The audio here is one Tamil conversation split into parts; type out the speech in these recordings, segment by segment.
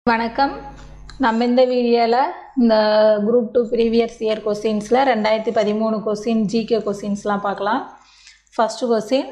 வணக்கம் நம்ம இந்த வீடியோவில் இந்த குரூப் டூ ப்ரீவியஸ் இயர் கொஸ்டின்ஸில் ரெண்டாயிரத்தி பதிமூணு கொஸ்டின் ஜிகே கொஸ்டின்ஸ்லாம் பார்க்கலாம் ஃபஸ்ட்டு கொஸ்டின்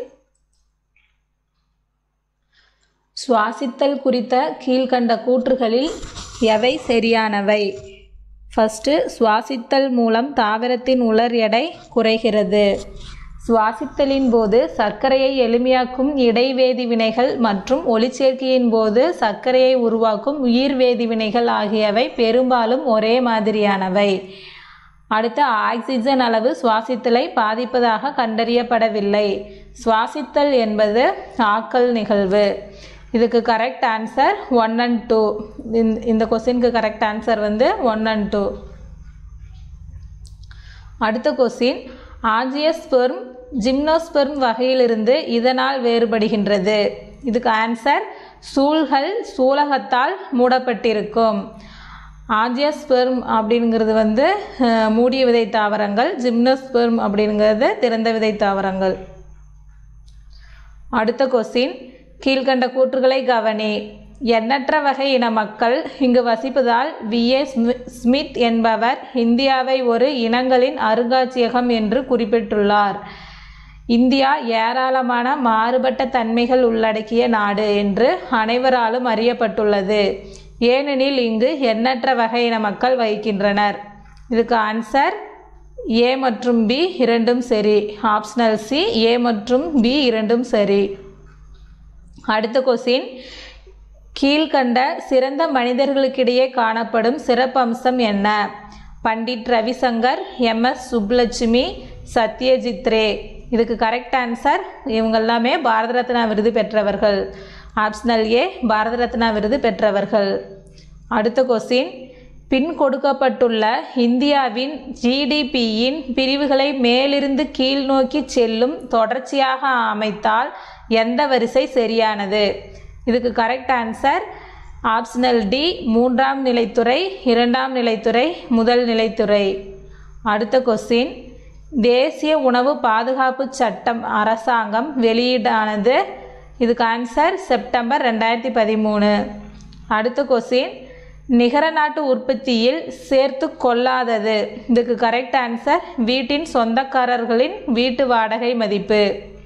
சுவாசித்தல் குறித்த கீழ்கண்ட கூற்றுகளில் எவை சரியானவை ஃபஸ்ட்டு சுவாசித்தல் மூலம் தாவரத்தின் உலர் எடை குறைகிறது சுவாசித்தலின் போது சர்க்கரையை எளிமையாக்கும் இடைவேதி வினைகள் மற்றும் ஒளிச்சேர்க்கையின் போது சர்க்கரையை உருவாக்கும் உயிர் வேதி வினைகள் ஆகியவை பெரும்பாலும் ஒரே மாதிரியானவை அடுத்து ஆக்சிஜன் அளவு சுவாசித்தலை பாதிப்பதாக கண்டறியப்படவில்லை சுவாசித்தல் என்பது ஆக்கல் நிகழ்வு இதுக்கு correct answer one and two இந்த கொஸ்டினுக்கு கரெக்ட் ஆன்சர் வந்து ஒன் அண்ட் டூ அடுத்த கொஸ்டின் ஆஞ்சியஸ்பெர்ம் ஜிம்னோஸ்பெர்ம் வகையிலிருந்து இதனால் வேறுபடுகின்றது இதுக்கு ஆன்சர் சூழ்கள் சூலகத்தால் மூடப்பட்டிருக்கும் ஆஞ்சியஸ்பெர்ம் அப்படிங்கிறது வந்து அஹ், மூடிய விதை தாவரங்கள் ஜிம்னோஸ்பெர்ம் அப்படிங்கிறது திறந்த விதை தாவரங்கள் அடுத்த கொஸ்டின் கீழ்கண்ட கூற்றுகளை கவனி எண்ணற்ற வகை இன மக்கள் இங்கு வசிப்பதால் வி ஏ ஸ்மித் என்பவர் இந்தியாவை ஒரு இனங்களின் அருங்காட்சியகம் என்று குறிப்பிட்டுள்ளார் இந்தியா ஏராளமான மாறுபட்ட தன்மைகள் உள்ளடக்கிய நாடு என்று அனைவராலும் அறியப்பட்டுள்ளது ஏனெனில் இங்கு எண்ணற்ற வகையின மக்கள் வகிக்கின்றனர் இதுக்கு ஆன்சர் ஏ மற்றும் பி இரண்டும் சரி ஆப்ஷனல் சி ஏ மற்றும் பி இரண்டும் சரி அடுத்த கொஸ்டின் கீழ்கண்ட சிறந்த மனிதர்களுக்கிடையே காணப்படும் சிறப்பம்சம் என்ன பண்டிட் ரவிசங்கர் எம் எஸ் சுப்லட்சுமி சத்யஜித் ரே இதுக்கு கரெக்ட் ஆன்சர் இவங்க எல்லாமே பாரத ரத்னா விருது பெற்றவர்கள் ஆப்ஷனல் ஏ பாரத ரத்னா விருது பெற்றவர்கள் அடுத்த கொஸ்டின் பின் கொடுக்கப்பட்டுள்ள இந்தியாவின் ஜிடிபியின் பிரிவுகளை மேலிருந்து கீழ் நோக்கி செல்லும் தொடர்ச்சியாக அமைத்தால் எந்த வரிசை சரியானது இதுக்கு கரெக்ட் ஆன்சர் ஆப்ஷனல் டி மூன்றாம் நிலைத்துறை இரண்டாம் நிலைத்துறை முதல் நிலைத்துறை அடுத்த கொஸ்டின் தேசிய உணவு பாதுகாப்பு சட்டம் அரசாங்கம் வெளியீடானது இதுக்கு ஆன்சர் செப்டம்பர் ரெண்டாயிரத்தி பதிமூணு அடுத்த கொஸ்டின் நிகர நாட்டு உற்பத்தியில் சேர்த்து கொள்ளாதது இதுக்கு கரெக்ட் ஆன்சர் வீட்டின் சொந்தக்காரர்களின் வீட்டு வாடகை மதிப்பு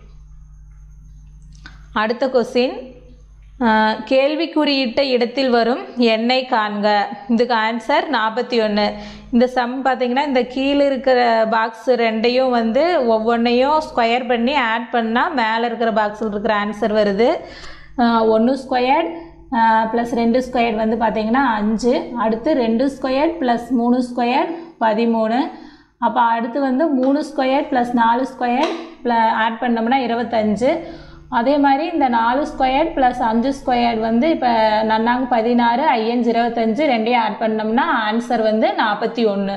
அடுத்த கொஸ்டின் கேள்விக்குறியிட்ட இடத்தில் வரும் எண்ணை காண்க இதுக்கு ஆன்சர் நாற்பத்தி ஒன்று இந்த சம் பார்த்தீங்கன்னா இந்த கீழே இருக்கிற பாக்ஸ் ரெண்டையும் வந்து ஒவ்வொன்றையும் ஸ்கொயர் பண்ணி ஆட் பண்ணால் மேலே இருக்கிற பாக்ஸில் இருக்கிற ஆன்சர் வருது ஒன்று ஸ்கொயர்ட் ப்ளஸ் ரெண்டு ஸ்கொயர் வந்து பார்த்தீங்கன்னா அஞ்சு அடுத்து ரெண்டு ஸ்கொயர் ப்ளஸ் மூணு ஸ்கொயர் பதிமூணு அப்போ அடுத்து வந்து மூணு ஸ்கொயர் ப்ளஸ் நாலு ஸ்கொயர் ப்ள ஆட் பண்ணோம்னா இருபத்தஞ்சு அதே மாதிரி இந்த நாலு ஸ்கொயர் ப்ளஸ் அஞ்சு ஸ்கொயர் வந்து இப்போ நன்னாங்க பதினாறு ஐயஞ்சு இருபத்தஞ்சு ரெண்டையும் ஆட் பண்ணோம்னா ஆன்சர் வந்து நாற்பத்தி ஒன்று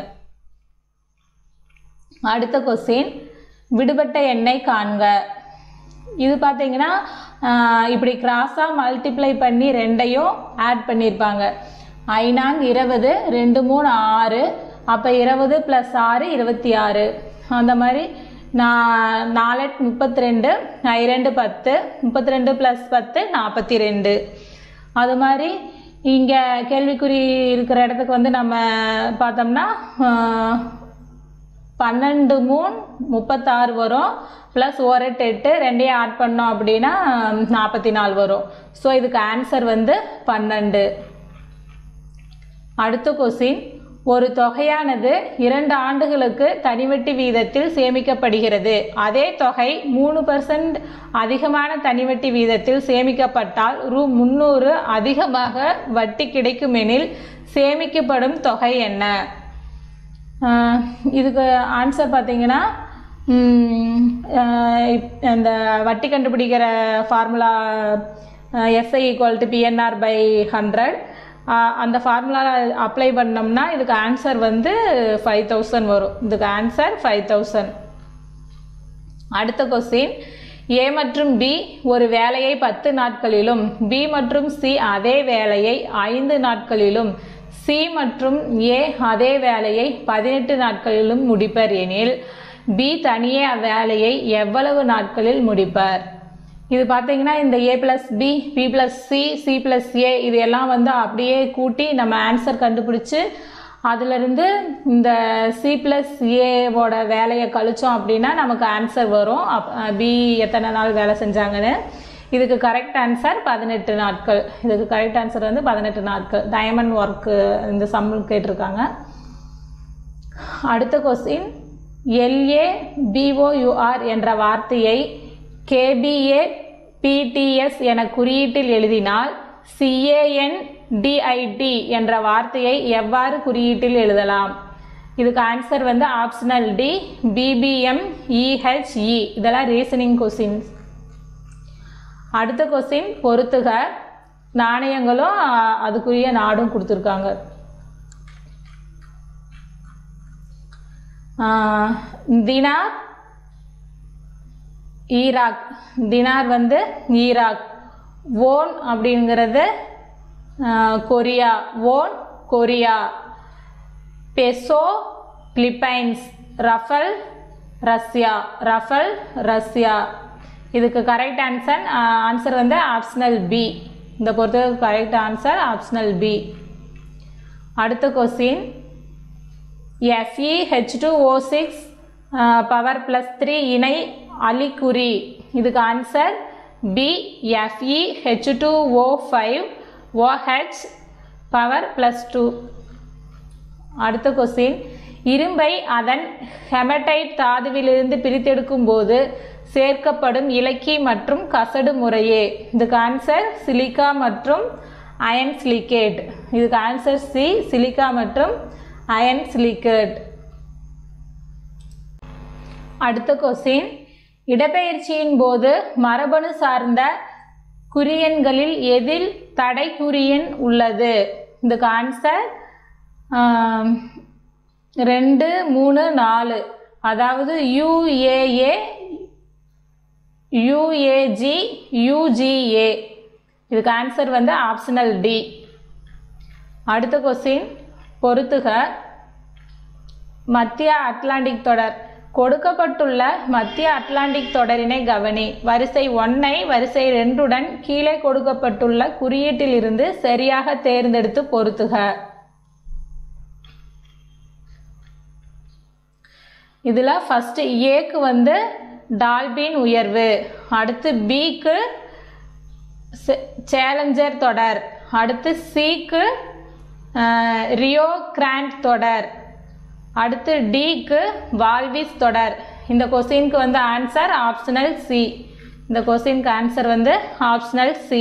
அடுத்த கொஸ்டின் விடுபட்ட எண்ணை காண்க இது பார்த்தீங்கன்னா ஆஹ், இப்படி கிராஸாக மல்டிப்ளை பண்ணி ரெண்டையும் ஆட் பண்ணியிருப்பாங்க ஐநாங் இருபது ரெண்டு மூணு ஆறு அப்போ இருபது ப்ளஸ் ஆறு இருபத்தி ஆறு அந்த மாதிரி நான் நாலெட் முப்பத்தி ரெண்டு ரெண்டு பத்து முப்பத்தி ரெண்டு ப்ளஸ் பத்து நாற்பத்தி ரெண்டு அது மாதிரி இங்கே கேள்விக்குறி இருக்கிற இடத்துக்கு வந்து நம்ம பார்த்தோம்னா ஆஹ், பன்னெண்டு மூணு முப்பத்தாறு வரும் ப்ளஸ் ஒரு எட்டு எட்டு ரெண்டையும் ஆட் பண்ணோம் அப்படின்னா நாற்பத்தி நாலு வரும் ஸோ இதுக்கு ஆன்சர் வந்து பன்னெண்டு அடுத்த கொஸ்டின் ஒரு தொகையானது இரண்டு ஆண்டுகளுக்கு தனிவட்டி வீதத்தில் சேமிக்கப்படுகிறது அதே தொகை மூணு பர்சன்ட் அதிகமான தனிவட்டி வீதத்தில் சேமிக்கப்பட்டால் ரூ முந்நூறு அதிகமாக வட்டி கிடைக்குமெனில் சேமிக்கப்படும் தொகை என்ன ஆஹ் இதுக்கு ஆன்சர் பார்த்தீங்கன்னா ம், ஆஹ் இப்- இந்த வட்டி கண்டுபிடிக்கிற formula SI equal to PNR by hundred அந்த ஃபார்முலா அப்ளை பண்ணோம்னா இதுக்கு ஆன்சர் வந்து ஃபைவ் தௌசண்ட் வரும் இதுக்கு ஆன்சர் ஃபைவ் தௌசண்ட் அடுத்த கொஸ்டின் ஏ மற்றும் பி ஒரு வேலையை பத்து நாட்களிலும் பி மற்றும் சி அதே வேலையை ஐந்து நாட்களிலும் சி மற்றும் ஏ அதே வேலையை பதினெட்டு நாட்களிலும் முடிப்பர் எனில் பி தனியே அவ்வேலையை எவ்வளவு நாட்களில் முடிப்பர் இது பார்த்தீங்கன்னா இந்த A plus B B plus C C plus A இது எல்லாம் வந்து அப்படியே கூட்டி நம்ம ஆன்சர் கண்டுபிடிச்சு அதிலிருந்து இந்த சி ப்ளஸ் ஏவோட வேலையை கழிச்சோம் அப்படின்னா நமக்கு ஆன்சர் வரும் அப் பி எத்தனை நாள் வேலை செஞ்சாங்கன்னு இதுக்கு கரெக்ட் ஆன்சர் பதினெட்டு நாட்கள் இதுக்கு கரெக்ட் ஆன்சர் வந்து பதினெட்டு நாட்கள் டைமண்ட் ஒர்க்கு இந்த சம்பளம் கேட்டிருக்காங்க அடுத்த கொஸ்டின் எல்ஏ பிஓயுஆர் என்ற வார்த்தையை கேபிஏ பிடிஎஸ் என குறியீட்டில் எழுதினால் சிஏஎன் டிஐடி என்ற வார்த்தையை எவ்வாறு குறியீட்டில் எழுதலாம் இதுக்கு ஆன்சர் வந்து ஆப்ஷனல் டி பிபிஎம் இஹெச்இ இதெல்லாம் ரீசனிங் கொஸ்டின்ஸ் அடுத்த கொஸ்டின் பொறுத்துக நாணயங்களும் அ- அதுக்குரிய நாடும் கொடுத்துருக்காங்க ஆஹ், தினார் ஈராக் தினார் வந்து ஈராக் ஓன் அப்படிங்கிறது ஆஹ், Korea won Korea peso Philippines ரஃபல் ரஷ்யா ரஃபல் ரஷ்யா இதுக்கு கரெக்ட் ஆன்சர் ஆன்சர் வந்து ஆப்ஷனல் பி இந்த பொறுத்தவரைக்கும் கரெக்ட் ஆன்சர் ஆப்ஷனல் பி அடுத்த question F E H two O six power plus three இணை அலிக்குறி இதுக்கு answer B F E H two O five OH power plus two அடுத்த கொஸ்டின் இரும்பை அதன் ஹெமடைட் தாதுவிலிருந்து பிரித்தெடுக்கும் போது சேர்க்கப்படும் இலக்கி மற்றும் கசடு முறையே இதுக்கு ஆன்சர் சிலிக்கா மற்றும் அயன் சிலிகேட் இதுக்கு ஆன்சர் சி சிலிக்கா மற்றும் அயன் சிலிகேட் அடுத்த கொஸ்டின் இடப்பெயர்ச்சியின் போது மரபணு சார்ந்த குறியன்களில் எதில் தடை குறியன் உள்ளது இதுக்கு ஆன்சர் ஆம், ரெண்டு மூணு நாலு அதாவது யுஏஏ யுஏஜி யுஜிஏ இதுக்கு ஆன்சர் வந்து ஆப்ஷனல் டி அடுத்த கொஸ்டின் பொறுத்துக மத்திய அட்லாண்டிக் தொடர் கொடுக்கப்பட்டுள்ள மத்திய அட்லாண்டிக் தொடரினை கவனி வரிசை ஒன்னை வரிசை ரெண்டுடன் கீழே கொடுக்கப்பட்டுள்ள குறியீட்டிலிருந்து சரியாக தேர்ந்தெடுத்து பொருத்துக இதில் ஃபஸ்ட்டு ஏக்கு வந்து டால்பின் உயர்வு அடுத்து பிக்கு சேலஞ்சர் தொடர் அடுத்து சிக்கு ரியோ கிராண்ட் தொடர் அடுத்து டிக்கு வால்விஸ் தொடர் இந்த கொஸ்டினுக்கு வந்து ஆன்சர் ஆப்ஷனல் சி இந்த கொஸ்டினுக்கு ஆன்சர் வந்து ஆப்ஷனல் சி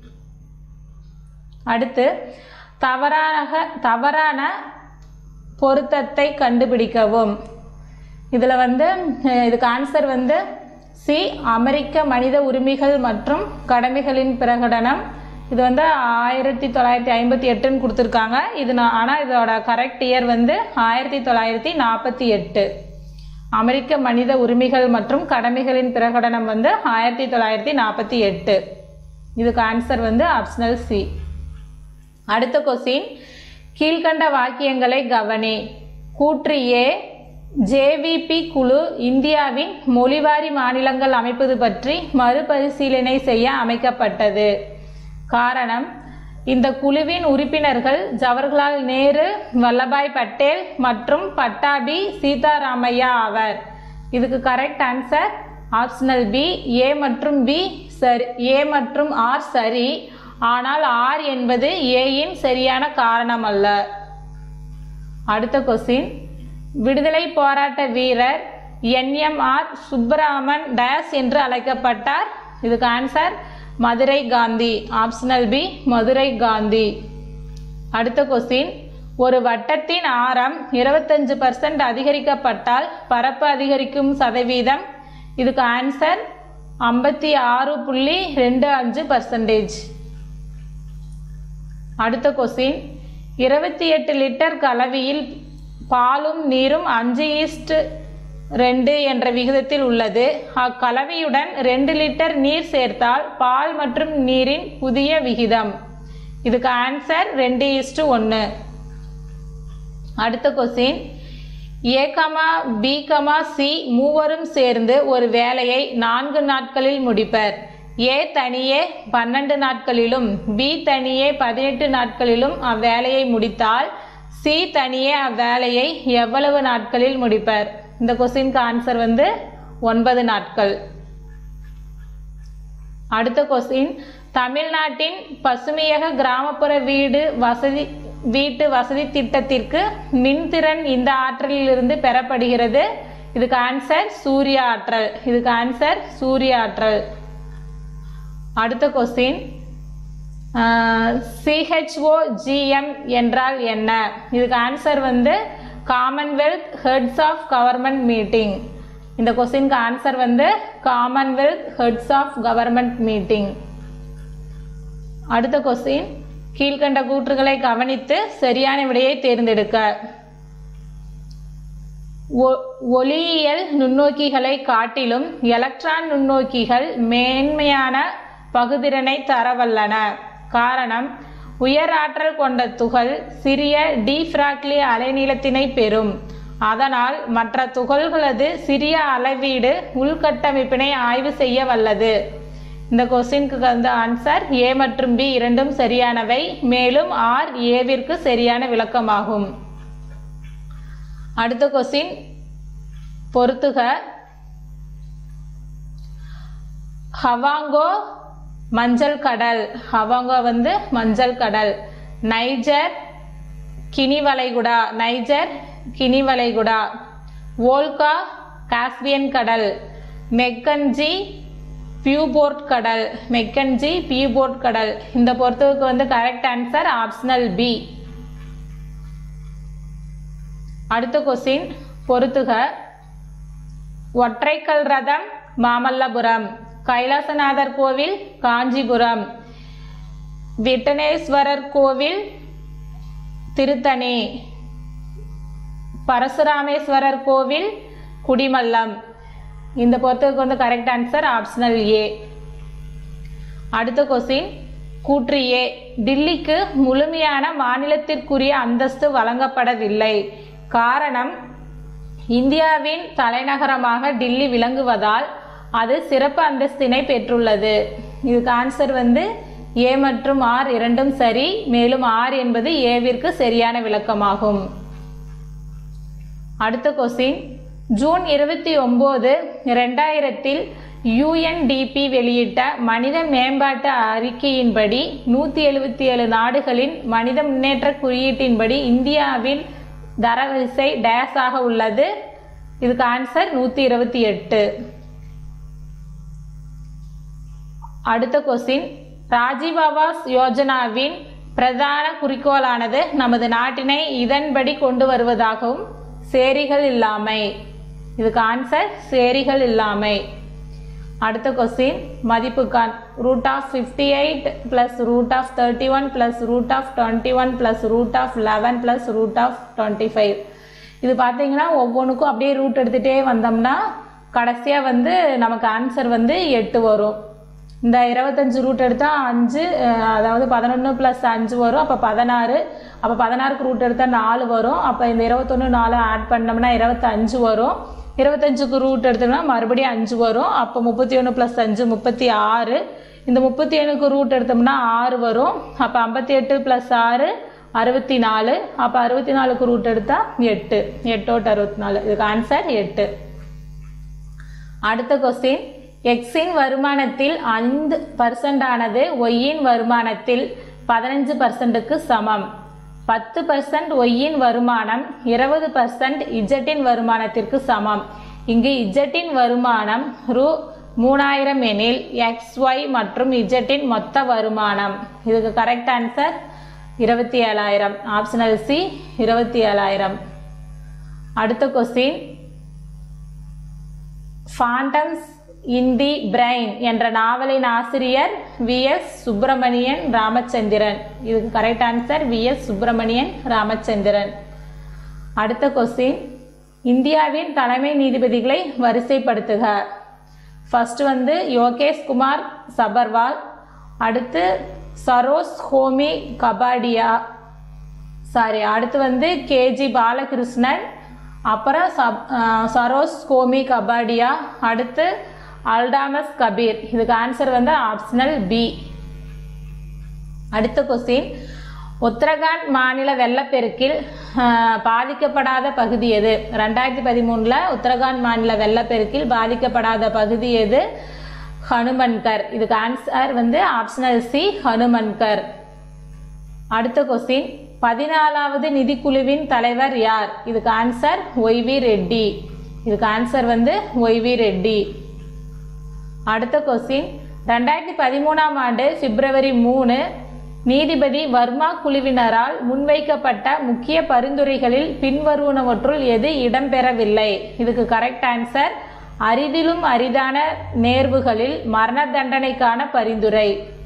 அடுத்து தவறாக தவறான பொருத்தத்தை கண்டுபிடிக்கவும் இதில் வந்து அஹ், இதுக்கு ஆன்சர் வந்து சி அமெரிக்க மனித உரிமைகள் மற்றும் கடமைகளின் பிரகடனம் இது வந்து ஆயிரத்தி தொள்ளாயிரத்தி ஐம்பத்தி எட்டுன்னு கொடுத்துருக்காங்க இது நான் ஆனால் இதோட கரெக்ட் இயர் வந்து ஆயிரத்தி தொள்ளாயிரத்தி நாற்பத்தி எட்டு அமெரிக்க மனித உரிமைகள் மற்றும் கடமைகளின் பிரகடனம் வந்து ஆயிரத்தி தொள்ளாயிரத்தி நாற்பத்தி எட்டு இதுக்கு ஆன்சர் வந்து ஆப்ஷனல் சி அடுத்த கொஸ்டின் கீழ்கண்ட வாக்கியங்களை கவனி கூற்று ஏ ஜேவிபி குழு இந்தியாவின் மொழிவாரி மாநிலங்கள் அமைப்பது பற்றி மறுபரிசீலனை செய்ய அமைக்கப்பட்டது காரணம் இந்த குழுவின் உறுப்பினர்கள் ஜவஹர்லால் நேரு வல்லபாய் பட்டேல் மற்றும் பட்டாபி சீதாராமையா ஆவர் இதுக்கு correct answer optional B A மற்றும் பி சரி ஏ மற்றும் ஆர் சரி ஆனால் ஆர் என்பது ஏயின் சரியான காரணம் அல்ல அடுத்த கொஸ்டின் விடுதலை போராட்ட வீரர் என்எம்ஆர் சுப்பராமன் டயஸ் என்று அழைக்கப்பட்டார் இதுக்கு answer Madurai Gandhi optional B Madurai Gandhi அடுத்த கொஸ்டின் ஒரு வட்டத்தின் ஆரம் இருபத்தஞ்சு பர்சன்ட் அதிகரிக்கப்பட்டால் பரப்பு அதிகரிக்கும் சதவீதம் இதுக்கு ஆன்சர் ஐம்பத்தி ஆறு புள்ளி ரெண்டு அஞ்சு பர்சன்டேஜ் அடுத்த கொஸ்டின் இருபத்தி எட்டு லிட்டர் கலவையில் பாலும் நீரும் அஞ்சு ஈஸ்ட் ரெண்டு என்ற விகிதத்தில் உள்ளது அக்கலவையுடன் ரெண்டு லிட்டர் நீர் சேர்த்தால் பால் மற்றும் நீரின் புதிய விகிதம் இதுக்கு ஆன்சர் ரெண்டு ஈஸ்ட் ஒன்று அடுத்த question A comma B comma C மூவரும் சேர்ந்து ஒரு வேலையை நான்கு நாட்களில் முடிப்பர் ஏ தனியே பன்னெண்டு நாட்களிலும் பி தனியே பதினெட்டு நாட்களிலும் அவ்வேலையை முடித்தால் சி தனியே அவ்வேலையை எவ்வளவு நாட்களில் முடிப்பர் இந்த கொஸ்டினுக்கு ஆன்சர் வந்து ஒன்பது நாட்கள் அடுத்த கொஸ்டின் தமிழ்நாட்டின் பசுமையக கிராமப்புற வீடு வசதி வீட்டு வசதி திட்டத்திற்கு மின்திறன் இந்த ஆற்றலிலிருந்து பெறப்படுகிறது இதுக்கு ஆன்சர் சூரிய ஆற்றல் இதுக்கு ஆன்சர் சூரிய ஆற்றல் அடுத்த கொஸ்டின் சிஹெச்ஓ ஜிஎம் என்றால் என்ன இதுக்கு ஆன்சர் வந்து Commonwealth heads of government meeting இந்த கொஸ்டினுக்கு ஆன்சர் வந்து Commonwealth heads of government meeting அடுத்த கொஸ்டின் கீழ்கண்ட கூற்றுகளை கவனித்து சரியான விடையை தேர்ந்தெடுக்க ஒ- ஒளியியல் நுண்ணோக்கிகளை காட்டிலும் எலக்ட்ரான் நுண்ணோக்கிகள் மேன்மையான பகுதிறனை தரவல்லன காரணம் உயர் ஆற்றல் கொண்ட துகள் சிறிய டீஃப்ராக்லி அலைநீளத்தினை பெறும் அதனால் மற்ற துகள்களது சிறிய அளவீடு உள்கட்டமைப்பினை ஆய்வு செய்ய வல்லது இந்த கொஸ்டினுக்கு வந்து ஆன்சர் ஏ மற்றும் பி இரண்டும் சரியானவை மேலும் ஆர் ஏவிற்கு சரியான விளக்கமாகும் அடுத்த கொஸ்டின் பொறுத்துக ஹவாங்கோ மஞ்சள் கடல் ஹவாங்கோ வந்து மஞ்சள் கடல் நைஜர் கினி வளைகுடா நைஜர் கினி வளைகுடா வோல்கா காஸ்பியன் கடல் மெக்கன்ஜி பியூபோர்ட் கடல் மெக்கன்ஜி பியூபோர்ட் கடல் இந்த பொறுத்தவரைக்கு வந்து கரெக்ட் ஆன்சர் ஆப்ஷனல் பி அடுத்த கொஸ்டின் பொறுத்துக ஒற்றைக்கல் ரதம் மாமல்லபுரம் கைலாசநாதர் கோவில் காஞ்சிபுரம் விட்டனேஸ்வரர் கோவில் திருத்தணி பரசுராமேஸ்வரர் கோவில் குடிமல்லம் இந்த பொறுத்தவரைக்கு வந்து கரெக்ட் ஆன்சர் ஆப்ஷனல் ஏ அடுத்த கொஸ்டின் கூற்று ஏ டில்லிக்கு முழுமையான மாநிலத்திற்குரிய அந்தஸ்து வழங்கப்படவில்லை காரணம் இந்தியாவின் தலைநகரமாக டில்லி விளங்குவதால் அது சிறப்பு அந்தஸ்தினை பெற்றுள்ளது இதுக்கு ஆன்சர் வந்து ஏ மற்றும் ஆர் இரண்டும் சரி மேலும் ஆர் என்பது ஏவிற்கு சரியான விளக்கமாகும் அடுத்த கொஸ்டின் ஜூன் இருபத்தி ஒன்பது ரெண்டாயிரத்தில் யுஎன்டிபி வெளியிட்ட மனித மேம்பாட்டு அறிக்கையின்படி நூற்றி எழுபத்தி ஏழு நாடுகளின் மனித முன்னேற்ற குறியீட்டின்படி இந்தியாவின் தரவரிசை டேஸ் ஆக உள்ளது இதுக்கு ஆன்சர் நூற்றி இருபத்தி எட்டு அடுத்த கொஸ்டின் ராஜீவ் ஆவாஸ் யோஜனாவின் பிரதான குறிக்கோளானது நமது நாட்டினை இதன்படி கொண்டு வருவதாகவும் சேரிகள் இல்லாமை இதுக்கு ஆன்சர் சேரிகள் இல்லாமை அடுத்த கொஸ்டின் மதிப்புக்கான் root of fifty eight plus root of thirty one plus root of twenty one plus root of eleven plus root of twenty five இது பார்த்தீங்கன்னா ஒவ்வொன்றுக்கும் அப்படியே ரூட் எடுத்துகிட்டே வந்தோம்னா கடைசியாக வந்து நமக்கு ஆன்சர் வந்து எட்டு வரும் இந்த இருபத்தஞ்சு ரூட் எடுத்தால் அஞ்சு அஹ், அதாவது பதினொன்று ப்ளஸ் அஞ்சு வரும் அப்போ பதினாறு அப்போ பதினாறுக்கு ரூட் எடுத்தால் நாலு வரும் அப்போ இந்த இருபத்தொன்று நாலு ஆட் பண்ணோம்னா இருபத்தஞ்சு வரும் இருபத்தஞ்சுக்கு ரூட் எடுத்தோம்னா மறுபடியும் அஞ்சு வரும் அப்போ முப்பத்தி ஒன்று ப்ளஸ் அஞ்சு முப்பத்தி ஆறு இந்த முப்பத்தி ஏழுக்கு ரூட் எடுத்தோம்னா ஆறு வரும் அப்போ ஐம்பத்தி எட்டு ப்ளஸ் ஆறு அறுபத்தி நாலு அப்போ அறுபத்தி நாலுக்கு ரூட் எடுத்தால் எட்டு எட்டோட்டு அறுபத்தி நாலு இதுக்கு ஆன்சர் எட்டு அடுத்த கொஸ்டின் எக்ஸின் வருமானத்தில் ஐந்து பர்சன்ட் ஆனது ஒய்யின் வருமானத்தில் பதினஞ்சு பர்சன்ட்டுக்கு சமம் பத்து பர்சன்ட் ஒய்யின் வருமானம் இருபது பர்சன்ட் இஜட்டின் வருமானத்திற்கு சமம் இங்கு இஜட்டின் வருமானம் ரூ மூணாயிரம் எனில் எக்ஸ் ஒய் மற்றும் இஜட்டின் மொத்த வருமானம் இதுக்கு கரெக்ட் ஆன்சர் இருபத்தி ஏழாயிரம் ஆப்ஷனல் சி இருபத்தி ஏழாயிரம் அடுத்த கொஸ்டின் ஃபாண்டம்ஸ் இன் தி பிரைன் என்ற நாவலின் ஆசிரியர் வி எஸ் சுப்பிரமணியன் ராமச்சந்திரன் இதுக்கு correct answer V S Subramanian Ramachandran அடுத்த கொஸ்டின் இந்தியாவின் தலைமை நீதிபதிகளை வரிசைப்படுத்துக ஃபர்ஸ்ட் வந்து யோகேஷ் குமார் சபர்வால் அடுத்து சரோஸ் ஹோமி கபாடியா சாரி அடுத்து வந்து கேஜி பாலகிருஷ்ணன் அப்புறம் சப் அஹ் சரோஸ் கோமி கபாடியா அடுத்து அல்டாமஸ் கபீர் இதுக்கு ஆன்சர் வந்து ஆப்ஷனல் பி அடுத்த கொஸ்டின் உத்தரகாண்ட் மாநில வெள்ளப்பெருக்கில் ஆஹ், பாதிக்கப்படாத பகுதி எது ரெண்டாயிரத்தி பதிமூணில் உத்தரகாண்ட் மாநில வெள்ளப்பெருக்கில் பாதிக்கப்படாத பகுதி எது ஹனுமன்கர் இதுக்கு ஆன்சர் வந்து ஆப்ஷனல் சி ஹனுமன்கர் அடுத்த கொஸ்டின் பதினாலாவது நிதிக்குழுவின் தலைவர் யார் இதுக்கு ஆன்சர் ஒய்வி ரெட்டி இதுக்கு ஆன்சர் வந்து ஒய்வி ரெட்டி அடுத்த கொஸ்டின் ரெண்டாயிரத்தி பதிமூணாம் ஆண்டு பிப்ரவரி மூணு நீதிபதி வர்மா குழுவினரால் முன்வைக்கப்பட்ட முக்கிய பரிந்துரைகளில் பின்வருவனவற்றுள் எது இடம்பெறவில்லை இதுக்கு கரெக்ட் ஆன்சர் அரிதிலும் அரிதான நேர்வுகளில் மரண தண்டனைக்கான பரிந்துரை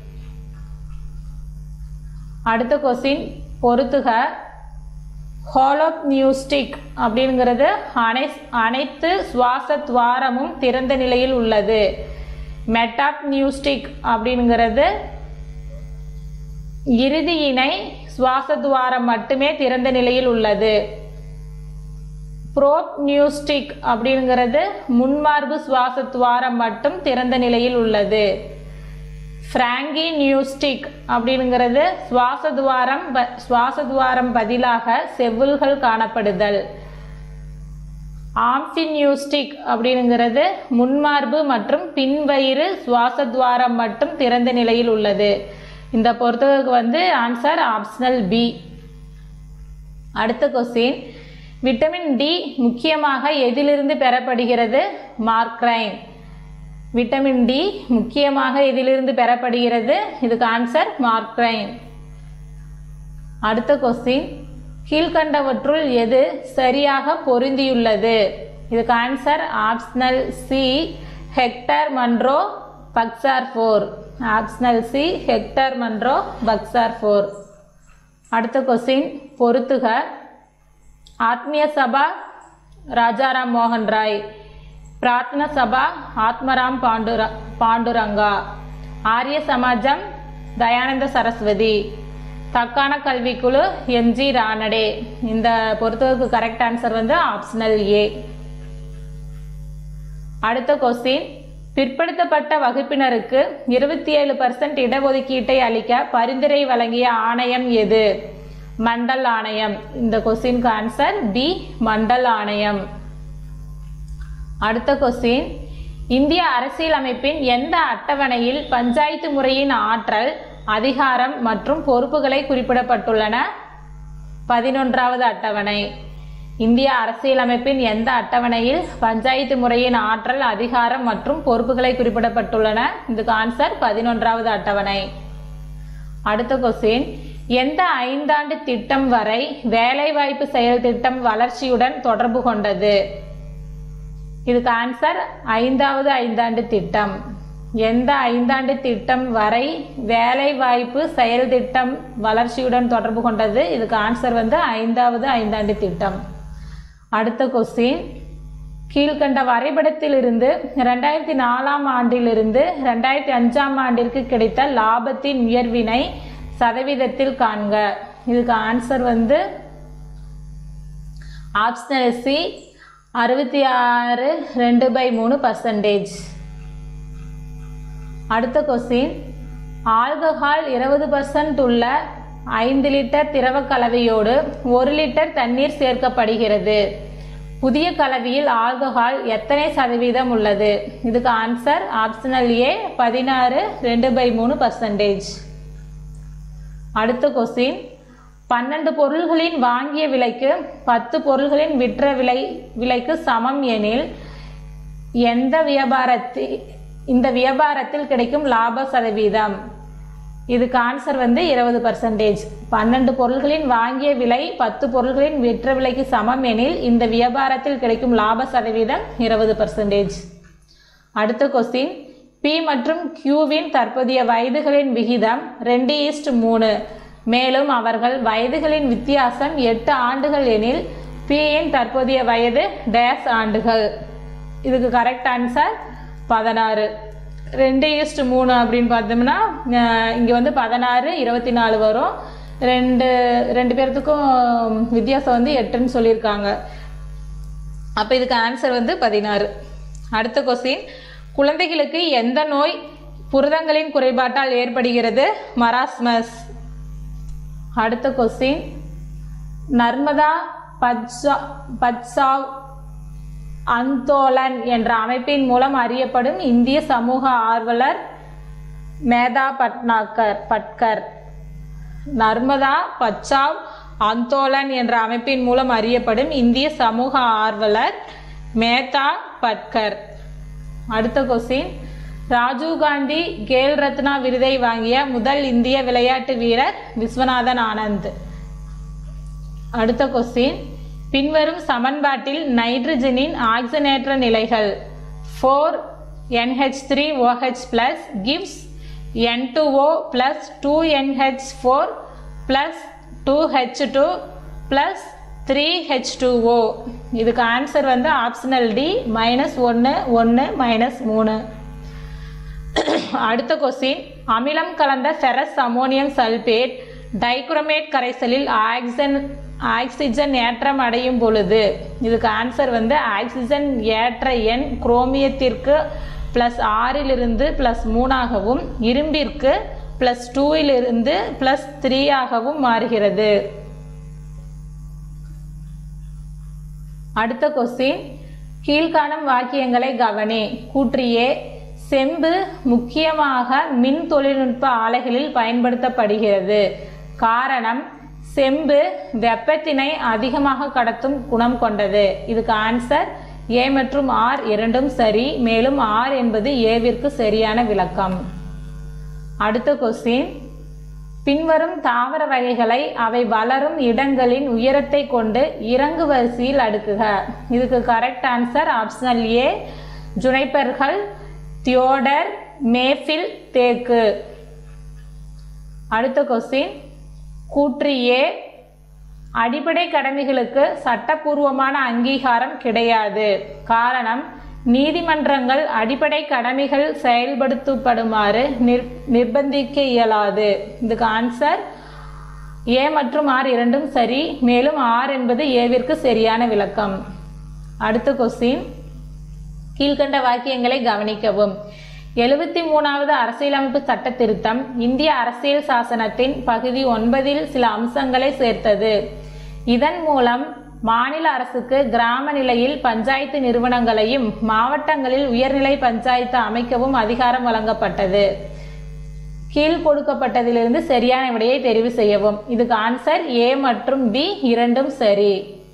அடுத்த கொஸ்டின் பொறுத்துக ஹாலோப் நியூஸ்டிக் அப்படிங்கிறது அனை அனைத்து சுவாச துவாரமும் திறந்த நிலையில் உள்ளது மெட்டாப் நியூஸ்டிக் அப்படிங்கிறது இறுதி இணை சுவாச துவாரம் மட்டுமே திறந்த நிலையில் உள்ளது ப்ரோப் நியூஸ்டிக் அப்படிங்கிறது முன்மார்பு சுவாச துவாரம் மட்டும் திறந்த நிலையில் உள்ளது ஃப்ராங்கி நியூஸ்டிக் அப்படிங்கிறது சுவாச துவாரம் ப- சுவாச துவாரம் பதிலாக செவ்வுள்கள் காணப்படுதல் ஆம்ஃபினியூஸ்டிக் அப்படிங்கிறது முன்மார்பு மற்றும் பின்வயிறு சுவாச துவாரம் மட்டும் திறந்த நிலையில் உள்ளது இந்த பொறுத்தவரைக்கு வந்து ஆன்சர் ஆப்ஷனல் பி அடுத்த கொஸ்டின் விட்டமின் டி முக்கியமாக எதிலிருந்து பெறப்படுகிறது மார்க்ரைன் விட்டமின் டி முக்கியமாக எதிலிருந்து பெறப்படுகிறது இதுக்கு ஆன்சர் மார்க்ரைன் அடுத்த கொஸ்டின் கீழ்கண்டவற்றுள் எது சரியாக பொருந்தியுள்ளது இதுக்கு answer optional C Hector Munro Buxar four optional C Hector Munro Buxar four அடுத்த கொஸ்டின் பொறுத்துக ஆத்மிய சபா ராஜாராம் மோகன் ராய் பிரார்த்தன சபா ஆத்மராம் பாண்டுர பாண்டுரங்கா ஆரிய சமாஜம் தயானந்த சரஸ்வதி தக்கான கல்விக்குழு எம்ஜி ரானடே இந்த பொறுத்தவரைக்கு கரெக்ட் ஆன்சர் வந்து ஆப்ஷனல் ஏ அடுத்த கொஸ்டின் பிற்படுத்தப்பட்ட வகுப்பினருக்கு இருபத்தி ஏழு பர்சன்ட் இடஒதுக்கீட்டை அளிக்க பரிந்துரை வழங்கிய ஆணையம் எது மண்டல் ஆணையம் இந்த கொஸ்டினுக்கு ஆன்சர் பி மண்டல் ஆணையம் அடுத்த கொஸ்டின் இந்திய அரசியலமைப்பின் எந்த அட்டவணையில் பஞ்சாயத்து முறையின் ஆற்றல் அதிகாரம் மற்றும் பொறுப்புகளை குறிப்பிடப்பட்டுள்ளன பதினொன்றாவது அட்டவணை இந்திய அரசியலமைப்பின் எந்த அட்டவணையில் பஞ்சாயத்து முறையின் ஆற்றல் அதிகாரம் மற்றும் பொறுப்புகளை குறிப்பிடப்பட்டுள்ளன இதுக்கு ஆன்சர் பதினொன்றாவது அட்டவணை அடுத்த கொஸ்டின் எந்த ஐந்தாண்டு திட்டம் வரை வேலைவாய்ப்பு செயல் திட்டம் வளர்ச்சியுடன் தொடர்பு கொண்டது இதுக்கு ஆன்சர் ஐந்தாவது ஐந்தாண்டு திட்டம் எந்த ஐந்தாண்டு திட்டம் வரை வேலை வாய்ப்பு செயல் திட்டம் வளர்ச்சியுடன் தொடர்பு கொண்டது இதுக்கு ஆன்சர் வந்து ஐந்தாவது ஐந்தாண்டு திட்டம் அடுத்த கொஸ்டின் கீழ்கண்ட வரைபடத்திலிருந்து ரெண்டாயிரத்தி நாலாம் ஆண்டிலிருந்து ரெண்டாயிரத்தி அஞ்சாம் ஆண்டிற்கு கிடைத்த லாபத்தின் உயர்வினை சதவீதத்தில் காண்க இதுக்கு ஆன்சர் வந்து ஆப்ஷனல் சி அறுபத்தி ஆறு ரெண்டு பை மூணு பர்சன்டேஜ் அடுத்த கொஸ்டின் ஆல்கஹால் இருபது பர்சன்ட் உள்ள ஐந்து லிட்டர் திரவ கலவையோடு ஒரு லிட்டர் தண்ணீர் சேர்க்கப்படுகிறது புதிய கலவையில் ஆல்கஹால் எத்தனை சதவீதம் உள்ளது இதுக்கு ஆன்சர் ஆப்ஷனல் ஏ பதினாறு ரெண்டு பை மூணு பர்சன்டேஜ் அடுத்த கொஸ்டின் பன்னெண்டு பொருள்களின் வாங்கிய விலைக்கு பத்து பொருள்களின் விற்ற விலை விலைக்கு சமம் எனில் எந்த வியாபாரத்தில் இந்த வியாபாரத்தில் கிடைக்கும் லாப சதவீதம் இதுக்கு ஆன்சர் வந்து இருபது பர்சன்டேஜ் பன்னெண்டு பொருள்களின் வாங்கிய விலை பத்து பொருள்களின் விற்ற விலைக்கு சமம் எனில் இந்த வியாபாரத்தில் கிடைக்கும் லாப சதவீதம் இருபது பர்சன்டேஜ் அடுத்த கொஸ்டின் பி மற்றும் கியூவின் தற்போதைய வயதுகளின் விகிதம் ரெண்டு ஈஸ்ட் மூணு மேலும் அவர்கள் வயதுகளின் வித்தியாசம் எட்டு ஆண்டுகள் எனில் பியின் தற்போதைய வயது டேஸ் ஆண்டுகள் இதுக்கு கரெக்ட் ஆன்சர் பதினாறு ரெண்டு ஈஸ்ட் மூணு அப்படின்னு பார்த்தோம்னா இங்கே வந்து பதினாறு இருபத்தி நாலு வரும் ரெண்டு ரெண்டு பேர்த்துக்கும் வித்தியாசம் வந்து எட்டுன்னு சொல்லியிருக்காங்க அப்போ இதுக்கு ஆன்சர் வந்து பதினாறு அடுத்த கொஸ்டின் குழந்தைகளுக்கு எந்த நோய் புரதங்களின் குறைபாட்டால் ஏற்படுகிறது மராஸ்மஸ் அடுத்த கொஸ்டின் நர்மதா பட்சா பட்சாவ் அந்தோலன் என்ற அமைப்பின் மூலம் அறியப்படும் இந்திய சமூக ஆர்வலர் மேதா பட்னாகர் பட்கர் நர்மதா பச்சாவ் அந்தோலன் என்ற அமைப்பின் மூலம் அறியப்படும் இந்திய சமூக ஆர்வலர் மேதா பட்கர் அடுத்த கொஸ்டின் ராஜீவ்காந்தி கேல் ரத்னா விருதை வாங்கிய முதல் இந்திய விளையாட்டு வீரர் விஸ்வநாதன் ஆனந்த் அடுத்த கொஸ்டின் பின்வரும் சமன்பாட்டில் நைட்ரஜனின் ஆக்சிஜனேற்ற நிலைகள் four NH three OH plus gives N two O plus two NH four plus two H two plus three H two O இதுக்கு ஆன்சர் வந்து ஆப்ஷனல் டி மைனஸ் ஒன்று ஒன்று மைனஸ் மூணு அடுத்த கொஸ்டின் அமிலம் கலந்த ஃபெரஸ் அமோனியம் சல்பேட் டைக்ரோமேட் கரைசலில் ஆக்சன் ஆக்சிஜன் ஏற்றம் அடையும் பொழுது இதுக்கு ஆன்சர் வந்து ஆக்சிஜன் ஏற்ற எண் குரோமியத்திற்கு ப்ளஸ் ஆறிலிருந்து ப்ளஸ் மூணாகவும் இரும்பிற்கு ப்ளஸ் டூவிலிருந்து ப்ளஸ் த்ரீ ஆகவும் மாறுகிறது அடுத்த கொஸ்டின் கீழ்காணும் வாக்கியங்களை கவனி கூற்றியே செம்பு முக்கியமாக மின் தொழில்நுட்ப ஆலைகளில் பயன்படுத்தப்படுகிறது காரணம் செம்பு வெப்பத்தினை அதிகமாக கடத்தும் குணம் கொண்டது இதுக்கு ஆன்சர் ஏ மற்றும் ஆர் இரண்டும் சரி மேலும் ஆர் என்பது ஏவிற்கு சரியான விளக்கம் அடுத்த கொஸ்டின் பின்வரும் தாவர வகைகளை அவை வளரும் இடங்களின் உயரத்தை கொண்டு இறங்கு வரிசையில் அடுக்குக இதுக்கு கரெக்ட் ஆன்சர் ஆப்ஷனல் ஏ ஜுனைப்பர்கள் தியோடர் மேஃபில் தேக்கு அடுத்த கொஸ்டின் கூற்று ஏ அடிப்படை கடமைகளுக்கு சட்டப்பூர்வமான அங்கீகாரம் கிடையாது காரணம் நீதிமன்றங்கள் அடிப்படை கடமைகள் செயல்படுத்தப்படுமாறு நிர் நிர்பந்திக்க இயலாது இதுக்கு ஆன்சர் ஏ மற்றும் ஆர் இரண்டும் சரி மேலும் ஆர் என்பது ஏவிற்கு சரியான விளக்கம் அடுத்த கொஸ்டின் கீழ்கண்ட வாக்கியங்களை கவனிக்கவும் எழுபத்தி மூணாவது அரசியலமைப்பு சட்ட திருத்தம் இந்திய அரசியல் சாசனத்தின் பகுதி ஒன்பதில் சில அம்சங்களை சேர்த்தது இதன் மூலம் மாநில அரசுக்கு கிராம நிலையில் பஞ்சாயத்து நிறுவனங்களையும் மாவட்டங்களில் உயர்நிலை பஞ்சாயத்து அமைக்கவும் அதிகாரம் வழங்கப்பட்டது கீழ் கொடுக்கப்பட்டதிலிருந்து சரியான விடையை தெரிவு செய்யவும் இதுக்கு ஆன்சர் ஏ மற்றும் பி இரண்டும் சரி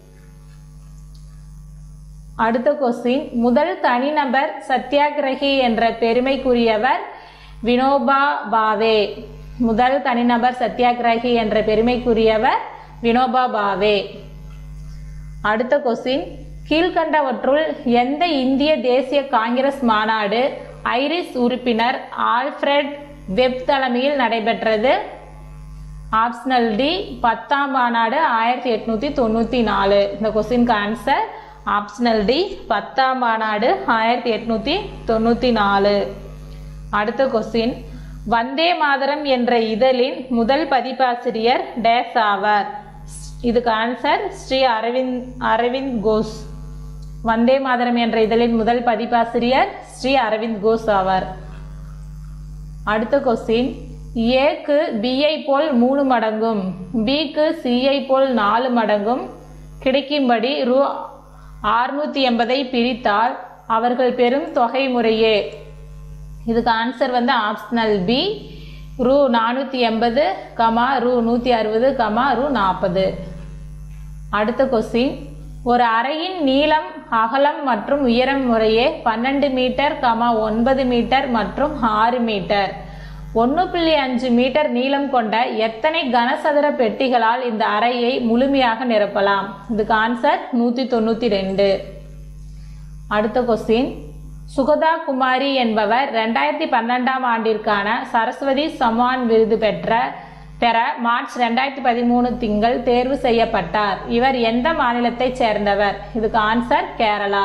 அடுத்த கொஸ்டின் முதல் தனிநபர் சத்தியாகிரகி என்ற பெருமைக்குரியவர் வினோபா பாவே முதல் தனிநபர் சத்தியாகிரகி என்ற பெருமைக்குரியவர் வினோபா பாவே அடுத்த கொஸ்டின் கீழ்கண்டவற்றுள் எந்த இந்திய தேசிய காங்கிரஸ் மாநாடு ஐரிஸ் உறுப்பினர் ஆல்ஃபிரட் வெப் தலைமையில் நடைபெற்றது ஆப்ஷனல் டி பத்தாம் மாநாடு ஆயிரத்தி எட்நூத்தி தொண்ணூத்தி நாலு இந்த கொஸ்டினுக்கு ஆன்சர் ஆப்ஷனல் டி பத்தாம் மாநாடு ஆயிரத்தி எட்நூத்தி தொண்ணூத்தி நாலு அடுத்த கொஸ்டின் வந்தே மாதரம் என்ற இதழின் முதல் பதிப்பாசிரியர் டேஸ் ஆவார் இதுக்கு ஆன்சர் ஸ்ரீ அரவிந்த் அரவிந்த் கோஷ் வந்தே மாதரம் என்ற இதழின் முதல் பதிப்பாசிரியர் ஸ்ரீ அரவிந்த் கோஷ் ஆவார் அடுத்த கொஸ்டின் ஏக்கு பிஐ போல் மூணு மடங்கும் பிக்கு சிஐ போல் நாலு மடங்கும் கிடைக்கும்படி ரூ ஆறுநூத்தி எண்பதை பிரித்தால் அவர்கள் பெரும் தொகை முறையே இதுக்கு ஆன்சர் வந்து ஆப்ஷனல் பி ரூ நானூற்றி எண்பது கமா ரூ நூற்றி அறுபது கமா ரூ நாற்பது அடுத்த கொஸ்டின் ஒரு அறையின் நீளம் அகலம் மற்றும் உயரம் முறையே பன்னெண்டு மீட்டர் கமா ஒன்பது மீட்டர் மற்றும் ஆறு மீட்டர் ஒன்று புள்ளி அஞ்சு மீட்டர் நீளம் கொண்ட எத்தனை கனசதுர பெட்டிகளால் இந்த அறையை முழுமையாக நிரப்பலாம் இதுக்கு ஆன்சர் நூற்றி தொண்ணூற்றி ரெண்டு அடுத்த கொஸ்டின் சுகதா குமாரி என்பவர் ரெண்டாயிரத்தி பன்னெண்டாம் ஆண்டிற்கான சரஸ்வதி சம்மான் விருது பெற்ற பெற மார்ச் ரெண்டாயிரத்தி பதிமூணு திங்கள் தேர்வு செய்யப்பட்டார் இவர் எந்த மாநிலத்தைச் சேர்ந்தவர் இதுக்கு ஆன்சர் கேரளா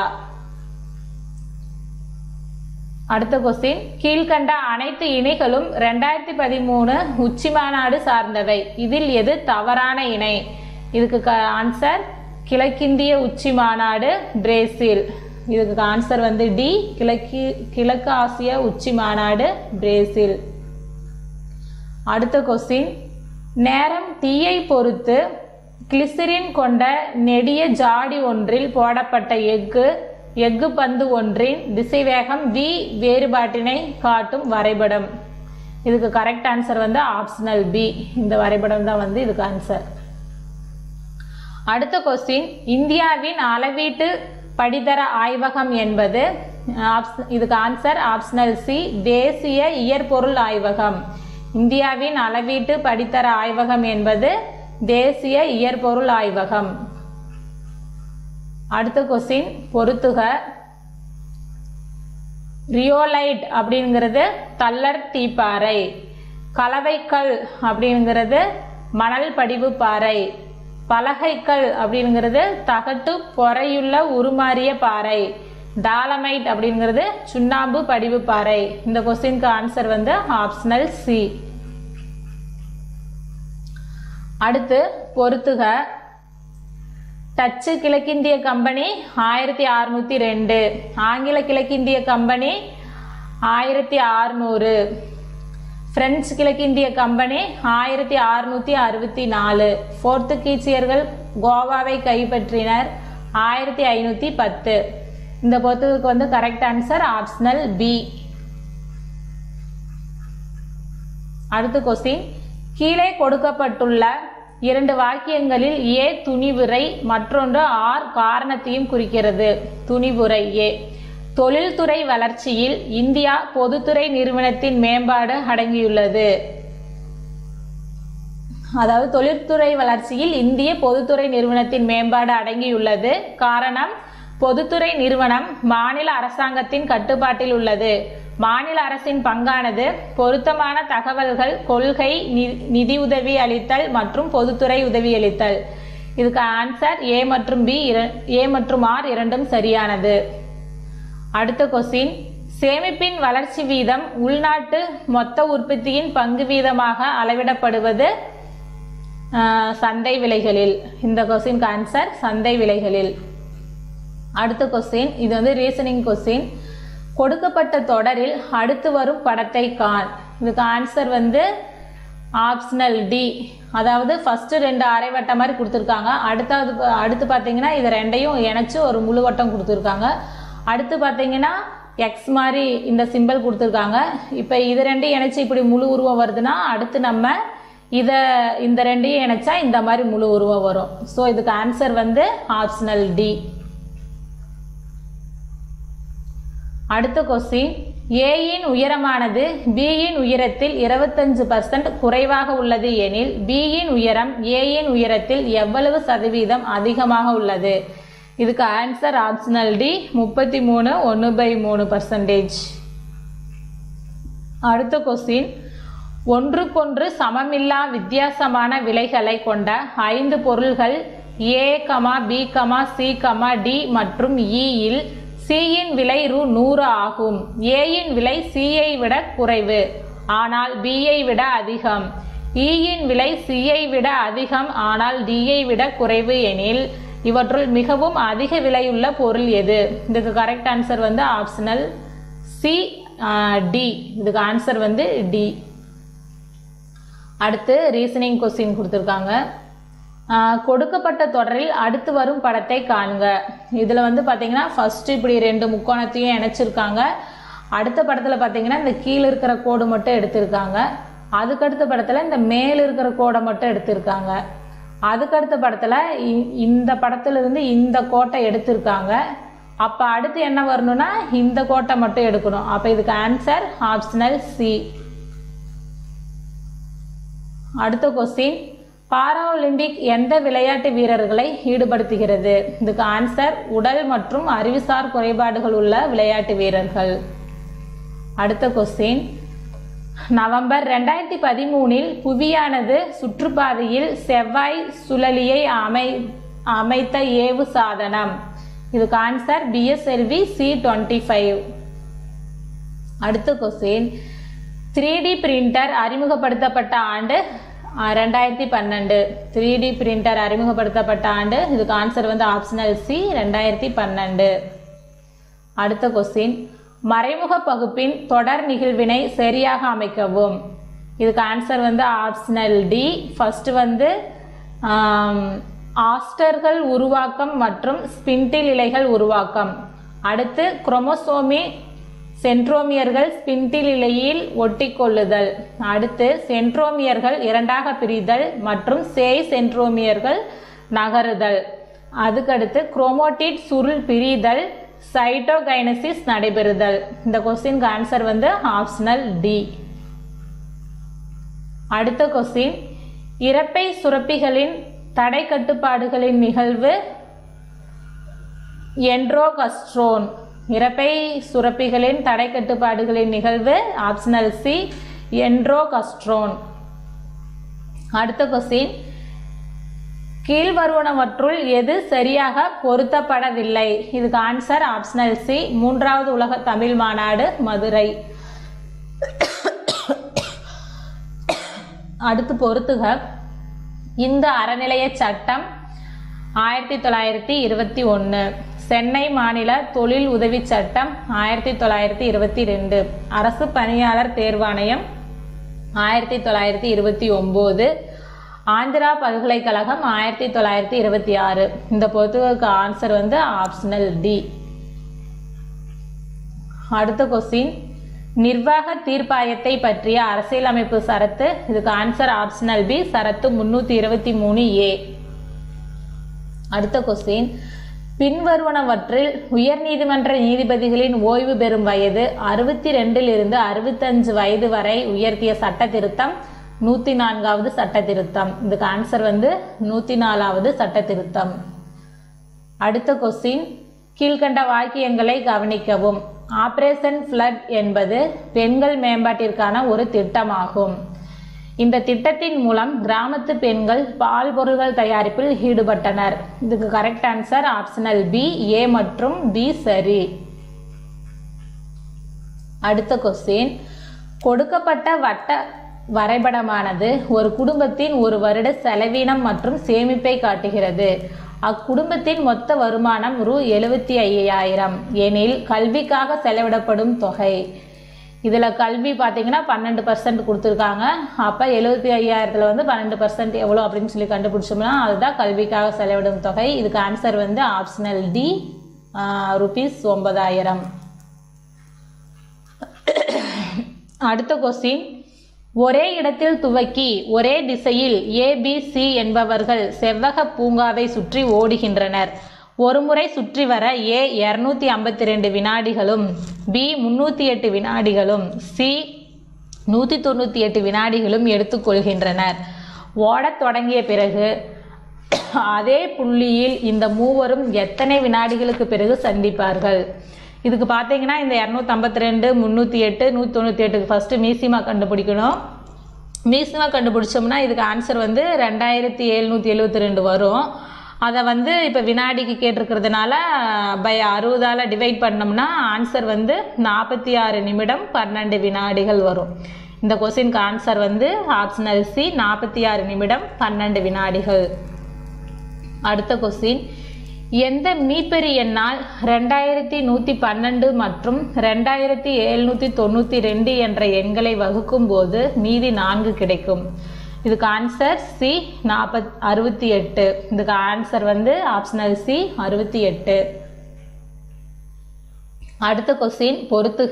அடுத்த கொஸ்டின் கீழ்கண்ட அனைத்து இணைகளும் ரெண்டாயிரத்தி பதிமூணு உச்சி மாநாடு சார்ந்தவை இதில் எது தவறான இணை இதுக்கு ஆன்சர் கிழக்கிந்திய உச்சி மாநாடு பிரேசில் இதுக்கு ஆன்சர் வந்து டி கிழக்கு கிழக்கு ஆசிய உச்சி மாநாடு பிரேசில் அடுத்த கொஸ்டின் நேரம் தீயை பொறுத்து கிளிசரின் கொண்ட நெடிய ஜாடி ஒன்றில் போடப்பட்ட எஃகு எஃகு பந்து ஒன்றின் திசைவேகம் வி வேறுபாட்டினை காட்டும் வரைபடம் இதுக்கு கரெக்ட் ஆன்சர் வந்து ஆப்ஷனல் பி இந்த வரைபடம் தான் வந்து இதுக்கு ஆன்சர் அடுத்த கொஸ்டின் இந்தியாவின் அளவீட்டு படித்தர ஆய்வகம் என்பது ஆப்ஷ- இதுக்கு ஆன்சர் ஆப்ஷனல் சி தேசிய இயற்பொருள் ஆய்வகம் இந்தியாவின் அளவீட்டு படித்தர ஆய்வகம் என்பது தேசிய இயற்பொருள் ஆய்வகம் அடுத்த கொஸ்டின் பொறுத்துக ரியோலைட் அப்படிங்கிறது தள்ளர் தீப்பாறை கலவைக்கல் அப்படிங்கிறது மணல் படிவு பாறை பலகைக்கல் அப்படிங்கிறது தகட்டு பொறையுள்ள உருமாறிய பாறை டாலமைட் அப்படிங்கிறது சுண்ணாம்பு படிவு பாறை இந்த கொஸ்டினுக்கு ஆன்சர் வந்து ஆப்ஷனல் சி அடுத்து பொறுத்துக டச்சு கிழக்கிந்திய கம்பெனி ஆயிரத்தி அறுநூத்தி ரெண்டு ஆங்கில கிழக்கிந்திய கம்பெனி ஆயிரத்தி அறுநூறு பிரெஞ்சு கிழக்கிந்திய கம்பெனி ஆயிரத்தி அறுநூத்தி அறுபத்தி நாலு போர்த்துகீசியர்கள் கோவாவை கைப்பற்றினர் ஆயிரத்தி ஐநூற்றி பத்து இந்த பொறுத்ததுக்கு வந்து கரெக்ட் ஆன்சர் ஆப்ஷனல் பி அடுத்த கொஸ்டின் கீழே கொடுக்கப்பட்டுள்ள இரண்டு வாக்கியங்களில் ஏ துணிவுரை மற்றொன்று ஆர் காரணத்தையும் குறிக்கிறது துணிவுரை ஏ தொழில்துறை வளர்ச்சியில் இந்தியா பொதுத்துறை நிறுவனத்தின் மேம்பாடு அடங்கியுள்ளது அதாவது தொழில்துறை வளர்ச்சியில் இந்திய பொதுத்துறை நிறுவனத்தின் மேம்பாடு அடங்கியுள்ளது காரணம் பொதுத்துறை நிறுவனம் மாநில அரசாங்கத்தின் கட்டுப்பாட்டில் உள்ளது மாநில அரசின் பங்கானது பொருத்தமான தகவல்கள் கொள்கை நி- நிதியுதவி அளித்தல் மற்றும் பொதுத்துறை உதவி அளித்தல் இதுக்கு ஆன்சர் ஏ மற்றும் பி ஏ மற்றும் ஆர் இரண்டும் சரியானது அடுத்த கொஸ்டின் சேமிப்பின் வளர்ச்சி வீதம் உள்நாட்டு மொத்த உற்பத்தியின் பங்கு வீதமாக அளவிடப்படுவது ஆஹ், சந்தை விலைகளில் இந்த கொஸ்டினுக்கு ஆன்சர் சந்தை விலைகளில் அடுத்த கொஸ்டின் இது வந்து ரீசனிங் கொஸ்டின் கொடுக்கப்பட்ட தொடரில் அடுத்து வரும் படத்தை காண் இதுக்கு ஆன்சர் வந்து ஆப்ஷனல் டி அதாவது ஃபர்ஸ்ட் ரெண்டு அரை வட்டம் மாதிரி கொடுத்துருக்காங்க அடுத்தாவது பா- அடுத்து பார்த்தீங்கன்னா இது ரெண்டையும் இணைச்சு ஒரு முழு வட்டம் கொடுத்துருக்காங்க அடுத்து பார்த்தீங்கன்னா எக்ஸ் மாதிரி இந்த சிம்பிள் கொடுத்துருக்காங்க இப்போ இது ரெண்டையும் இணைச்சு இப்படி முழு உருவம் வருதுன்னா அடுத்து நம்ம இதை இந்த ரெண்டையும் இணைச்சா இந்த மாதிரி முழு உருவம் வரும் ஸோ இதுக்கு ஆன்சர் வந்து ஆப்ஷனல் டி அடுத்த கொஸ்டின் ஏயின் உயரமானது பியின் உயரத்தில் இருபத்தஞ்சு பர்சன்ட் குறைவாக உள்ளது எனில் பியின் உயரம் ஏயின் உயரத்தில் எவ்வளவு சதவீதம் அதிகமாக உள்ளது இதுக்கு ஆன்சர் ஆப்ஷனல் டி முப்பத்தி மூணு ஒன்று பை மூணு பர்சன்டேஜ் அடுத்த கொஸ்டின் ஒன்றுக்கொன்று சமமில்லா வித்தியாசமான விலைகளை கொண்ட ஐந்து பொருள்கள் A comma B comma C comma D மற்றும் E இல் சியின் விலை ரூ நூறு ஆகும் ஏயின் விலை சியை விட குறைவு ஆனால் பியை விட அதிகம் ஈயின் விலை சியை விட அதிகம் ஆனால் டியை விட குறைவு எனில் இவற்றுள் மிகவும் அதிக விலையுள்ள பொருள் எது இதுக்கு கரெக்ட் ஆன்சர் வந்து ஆப்ஷனல் சி டி இதுக்கு ஆன்சர் வந்து டி அடுத்து ரீசனிங் கொஸ்டின் கொடுத்துருக்காங்க ஆஹ் கொடுக்கப்பட்ட தொடரில் அடுத்து வரும் படத்தை காண்க இதில் வந்து பார்த்தீங்கன்னா ஃபர்ஸ்ட் இப்படி ரெண்டு முக்கோணத்தையும் இணைச்சிருக்காங்க அடுத்த படத்தில் பார்த்தீங்கன்னா இந்த கீழே இருக்கிற கோடு மட்டும் எடுத்திருக்காங்க அதுக்கடுத்த படத்தில் இந்த மேல் இருக்கிற கோடை மட்டும் எடுத்திருக்காங்க அதுக்கடுத்த படத்தில் இ- இந்த படத்திலிருந்து இந்த கோட்டை எடுத்திருக்காங்க அப்போ அடுத்து என்ன வரணும்னா இந்த கோட்டை மட்டும் எடுக்கணும் அப்போ இதுக்கு ஆன்சர் ஆப்ஷனல் சி அடுத்த கொஸ்டின் பாராலிம்பிக் எந்த விளையாட்டு வீரர்களை ஈடுபடுத்துகிறது இதுக்கு ஆன்சர் உடல் மற்றும் அறிவுசார் குறைபாடுகள் உள்ள விளையாட்டு வீரர்கள் அடுத்த கொஸ்டின் நவம்பர் ரெண்டாயிரத்தி பதிமூணில் புவியானது சுற்றுப்பாதையில் செவ்வாய் சுழலியை அமை அமைத்த ஏவு சாதனம் இதுக்கு answer PSLV C twenty five அடுத்த கொஸ்டின் த்ரீ டி பிரிண்டர் அறிமுகப்படுத்தப்பட்ட ஆண்டு அஹ், ரெண்டாயிரத்தி பன்னெண்டு த்ரீ டி பிரிண்டர் அறிமுகப்படுத்தப்பட்ட ஆண்டு இதுக்கு ஆன்சர் வந்து ஆப்ஷனல் சி ரெண்டாயிரத்தி பன்னெண்டு அடுத்த கொஸ்டின் மறைமுக பகுப்பின் தொடர் நிகழ்வினை சரியாக அமைக்கவும் இதுக்கு ஆன்சர் வந்து ஆப்ஷனல் டி ஃபர்ஸ்ட் வந்து ஆம், ஆஸ்டர்கள் உருவாக்கம் மற்றும் ஸ்பிண்டில் இலைகள் உருவாக்கம் அடுத்து குரோமோசோமி சென்ட்ரோமியர்கள் ஸ்பிண்டில் இலையில் ஒட்டிக்கொள்ளுதல் அடுத்து சென்ட்ரோமியர்கள் இரண்டாக பிரிதல் மற்றும் சேய் சென்ட்ரோமியர்கள் நகருதல் அதுக்கடுத்து குரோமோட்டிட் சுருள் பிரிதல் சைட்டோகைனசிஸ் நடைபெறுதல் இந்த கொஸ்டினுக்கு ஆன்சர் வந்து ஆப்ஷனல் டி அடுத்த கொஸ்டின் இறப்பை சுரப்பிகளின் தடை கட்டுப்பாடுகளின் நிகழ்வு என்ட்ரோகஸ்ட்ரோன் இறப்பை சுரப்பிகளின் தடை கட்டுப்பாடுகளின் நிகழ்வு ஆப்ஷனல் சி என்ட்ரோகஸ்ட்ரோன் அடுத்த கொஸ்டின் கீழ்வருவனவற்றுள் எது சரியாக பொருத்தப்படவில்லை இதுக்கு ஆன்சர் ஆப்ஷனல் சி மூன்றாவது உலக தமிழ் மாநாடு மதுரை அடுத்து பொறுத்துக இந்த அறநிலைய சட்டம் ஆயிரத்தி தொள்ளாயிரத்தி இருபத்தி ஒன்று சென்னை மாநில தொழில் உதவி சட்டம் ஆயிரத்தி தொள்ளாயிரத்தி இருபத்தி ரெண்டு அரசு பணியாளர் தேர்வாணையம் ஆயிரத்தி தொள்ளாயிரத்தி இருபத்தி ஒம்பது ஆந்திரா பல்கலைக்கழகம் ஆயிரத்தி தொள்ளாயிரத்தி இருபத்தி ஆறு இந்த பொறுத்துக்கு ஆன்சர் வந்து ஆப்ஷனல் டி அடுத்த கொஸ்டின் நிர்வாக தீர்ப்பாயத்தை பற்றிய அரசியலமைப்பு சரத்து இதுக்கு ஆன்சர் ஆப்ஷனல் பி சரத்து முன்னூற்றி இருபத்தி மூணு ஏ அடுத்த கொஸ்டின் பின்வருவனவற்றில் உயர்நீதிமன்ற நீதிபதிகளின் ஓய்வு பெறும் வயது அறுபத்தி ரெண்டில் இருந்து அறுபத்தஞ்சு வயது வரை உயர்த்திய சட்ட திருத்தம் நூற்றி நான்காவது சட்ட திருத்தம் இதுக்கு ஆன்சர் வந்து நூற்றி நாலாவது சட்ட திருத்தம் அடுத்த கொஸ்டின் கீழ்கண்ட வாக்கியங்களை கவனிக்கவும் ஆபரேஷன் ஃப்ளட் என்பது பெண்கள் மேம்பாட்டிற்கான ஒரு திட்டமாகும் இந்த திட்டத்தின் மூலம் கிராமத்து பெண்கள் பால் பொருட்கள் தயாரிப்பில் ஈடுபட்டனர் இதுக்கு correct answer optional B A மற்றும் பி சரி அடுத்த கொஸ்டின் கொடுக்கப்பட்ட வட்ட வரைபடமானது ஒரு குடும்பத்தின் ஒரு வருட செலவினம் மற்றும் சேமிப்பை காட்டுகிறது அக்குடும்பத்தின் மொத்த வருமானம் ரூ எழுபத்தி ஐயாயிரம் எனில் கல்விக்காக செலவிடப்படும் தொகை இதில் கல்வி பார்த்தீங்கன்னா பன்னெண்டு பர்சன்ட் கொடுத்துருக்காங்க அப்போ எழுபத்தி ஐயாயிரத்தில் வந்து பன்னெண்டு பர்சன்ட் எவ்வளோ அப்படின்னு சொல்லி கண்டுபிடிச்சோம்னா அதுதான் கல்விக்காக செலவிடும் தொகை இதுக்கு ஆன்சர் வந்து ஆப்ஷனல் டி ருபீஸ் ஒன்பதாயிரம் அடுத்த கொஸ்டின் ஒரே இடத்தில் துவக்கி ஒரே திசையில் ஏபிசி என்பவர்கள் செவ்வக பூங்காவை சுற்றி ஓடுகின்றனர் ஒருமுறை சுற்றி வர ஏ இரநூத்தி ஐம்பத்தி ரெண்டு வினாடிகளும் பி முன்னூற்றி எட்டு வினாடிகளும் சி நூற்றி தொண்ணூற்றி எட்டு வினாடிகளும் எடுத்துக்கொள்கின்றனர் ஓடத் தொடங்கிய பிறகு அதே புள்ளியில் இந்த மூவரும் எத்தனை வினாடிகளுக்கு பிறகு சந்திப்பார்கள் இதுக்கு பார்த்தீங்கன்னா இந்த இரநூத்தம்பத்தி ரெண்டு முந்நூற்றி எட்டு நூற்றி தொண்ணூற்றி எட்டுக்கு ஃபஸ்ட்டு மீசிமா கண்டுபிடிக்கணும் மீசிமா கண்டுபிடிச்சோம்னா இதுக்கு ஆன்சர் வந்து ரெண்டாயிரத்தி எழுநூற்றி எழுபத்தி ரெண்டு வரும் அதை வந்து இப்போ வினாடிக்கு கேட்டிருக்கிறதுனால பை அறுபதால் டிவைட் பண்ணோம்னா ஆன்சர் வந்து நாற்பத்தி ஆறு நிமிடம் பன்னெண்டு வினாடிகள் வரும் இந்த கொஸ்டினுக்கு ஆன்சர் வந்து ஆப்ஷனல் சி நாற்பத்தி ஆறு நிமிடம் பன்னெண்டு வினாடிகள் அடுத்த கொஸ்டின் எந்த மீப்பெரி எண்ணால் ரெண்டாயிரத்தி நூற்றி பன்னெண்டு மற்றும் ரெண்டாயிரத்தி எழுநூற்றி தொண்ணூற்றி ரெண்டு என்ற எண்களை வகுக்கும் போது மீதி நான்கு கிடைக்கும் இதுக்கு ஆன்சர் சி நாற்பத் அறுபத்தி எட்டு இதுக்கு ஆன்சர் வந்து ஆப்ஷனல் சி அறுபத்தி எட்டு அடுத்த கொஸ்டின் பொறுத்துக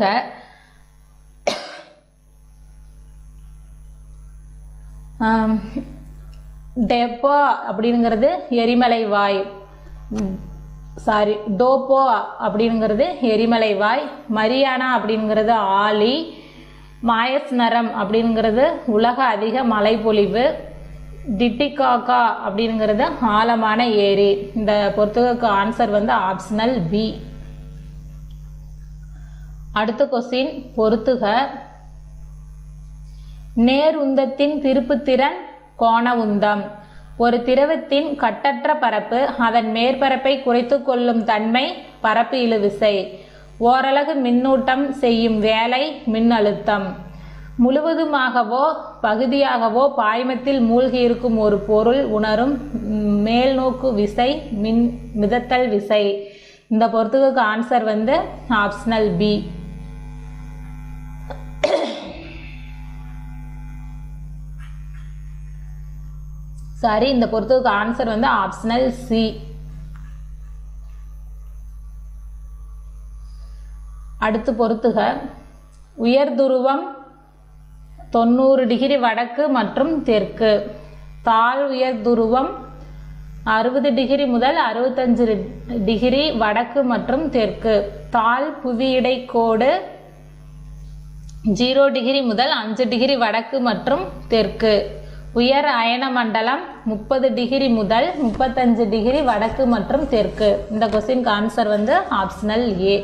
ஆம், டெப்போ அப்படிங்கிறது எரிமலை வாய் சாரி டோப்போ அப்படிங்கிறது எரிமலை வாய் மரியானா அப்படிங்கிறது ஆலி மாயஸ்னரம் அப்படிங்கிறது உலக அதிக மழைப்பொழிவு டிட்டிகாக்கா அப்படிங்கிறது ஆழமான ஏரி இந்த பொறுத்துக்கு ஆன்சர் வந்து ஆப்ஷனல் பி அடுத்த கொஸ்டின் பொறுத்துக நேர் உந்தத்தின் திருப்புத்திறன் கோண உந்தம் ஒரு திரவத்தின் கட்டற்ற பரப்பு அதன் மேற்பரப்பை குறைத்து கொள்ளும் தன்மை பரப்பு இழுவிசை ஓரலகு மின்னூட்டம் செய்யும் வேலை மின்னழுத்தம் முழுவதுமாகவோ பகுதியாகவோ பாய்மத்தில் மூழ்கி இருக்கும் ஒரு பொருள் உணரும் மேல்நோக்கு விசை மின் மிதத்தல் விசை இந்த பொறுத்துக்கு ஆன்சர் வந்து ஆப்ஷனல் பி சாரி இந்த பொறுத்துக்கு ஆன்சர் வந்து ஆப்ஷனல் சி அடுத்து பொறுத்துக உயர் துருவம் தொண்ணூறு டிகிரி வடக்கு மற்றும் தெற்கு தாழ் உயர் துருவம் அறுபது டிகிரி முதல் அறுபத்தஞ்சு டிகிரி வடக்கு மற்றும் தெற்கு தாழ் புவியிடை கோடு ஜீரோ டிகிரி முதல் அஞ்சு டிகிரி வடக்கு மற்றும் தெற்கு உயர் அயன மண்டலம் முப்பது டிகிரி முதல் முப்பத்தஞ்சு டிகிரி வடக்கு மற்றும் தெற்கு இந்த கொஸ்டினுக்கு ஆன்சர் வந்து ஆப்ஷனல் ஏ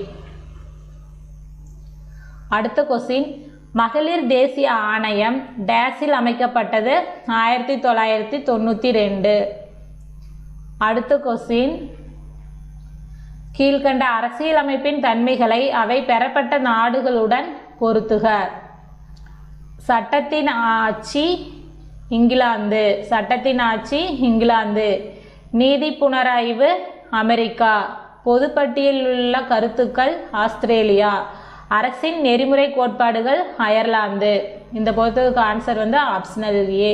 அடுத்த கொஸ்டின் மகளிர் தேசிய ஆணையம் டேஸில் அமைக்கப்பட்டது ஆயிரத்தி தொள்ளாயிரத்தி தொண்ணூற்றி ரெண்டு அடுத்த கொஸ்டின் கீழ்கண்ட அரசியலமைப்பின் தன்மைகளை அவை பெறப்பட்ட நாடுகளுடன் பொருத்துக சட்டத்தின் ஆட்சி இங்கிலாந்து சட்டத்தின் ஆட்சி இங்கிலாந்து நீதி புனராய்வு அமெரிக்கா பொதுப்பட்டியலில் உள்ள கருத்துக்கள் ஆஸ்திரேலியா அரசின் நெறிமுறை கோட்பாடுகள் அயர்லாந்து இந்த பொறுத்ததுக்கு ஆன்சர் வந்து ஆப்ஷனல் ஏ